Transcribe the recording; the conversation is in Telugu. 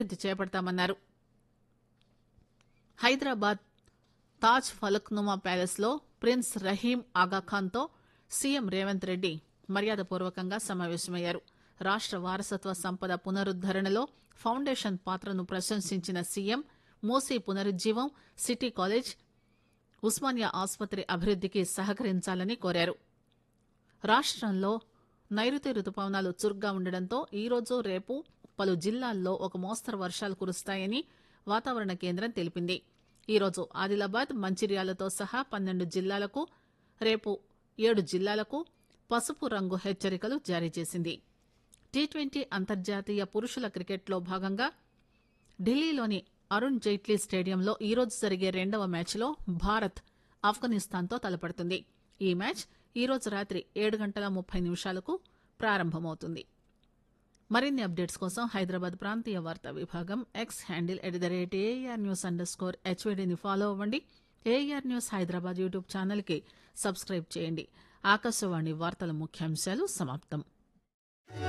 అభివృద్ది చేపడతామన్నారు హైదరాబాద్ తాజ్ ఫలక్నుమా ప్యాలెస్ లో ప్రిన్స్ రహీం ఆగాఖాన్ తో సీఎం రేవంత్ రెడ్డి మర్యాదపూర్వకంగా సమావేశమయ్యారు రాష్ట వారసత్వ సంపద పునరుద్దరణలో ఫౌండేషన్ పాత్రను ప్రశంసించిన సీఎం మూసీ పునరుజ్జీవం సిటీ కాలేజ్ ఉస్మానియా ఆసుపత్రి అభివృద్దికి సహకరించాలని కోరారు రాష్టంలో నైరుతి రుతుపవనాలు చురుగ్గా ఉండడంతో ఈరోజు రేపు పలు జిల్లాల్లో ఒక మోస్తరు వర్షాలు కురుస్తాయని వాతావరణ కేంద్రం తెలిపింది ఈరోజు ఆదిలాబాద్ మంచిర్యాలతో సహా పన్నెండు జిల్లాలకు రేపు ఏడు జిల్లాలకు పసుపు రంగు హెచ్చరికలు జారీ చేసింది టీ ట్వంటీ అంతర్జాతీయ పురుషుల క్రికెట్లో భాగంగా ఢిల్లీలోని అరుణ్ జైట్లీ స్టేడియంలో ఈరోజు జరిగే రెండవ మ్యాచ్లో భారత్ ఆఫ్ఘనిస్తాన్తో తలపడుతుంది ఈ మ్యాచ్ ఈరోజు రాత్రి ఏడు గంటల ముప్పై నిమిషాలకు ప్రారంభమవుతుంది మరిన్ని అప్డేట్స్ కోసం హైదరాబాద్ ప్రాంతీయ వార్తా విభాగం X handle at the rate AIR news underscore హెచ్వీడీని ఫాలో అవ్వండి ఏఆర్ న్యూస్ హైదరాబాద్ యూట్యూబ్ ఛానల్కి సబ్స్క్రైబ్ చేయండి ఆకాశవాణి వార్తల ముఖ్యాంశాలు సమాప్తం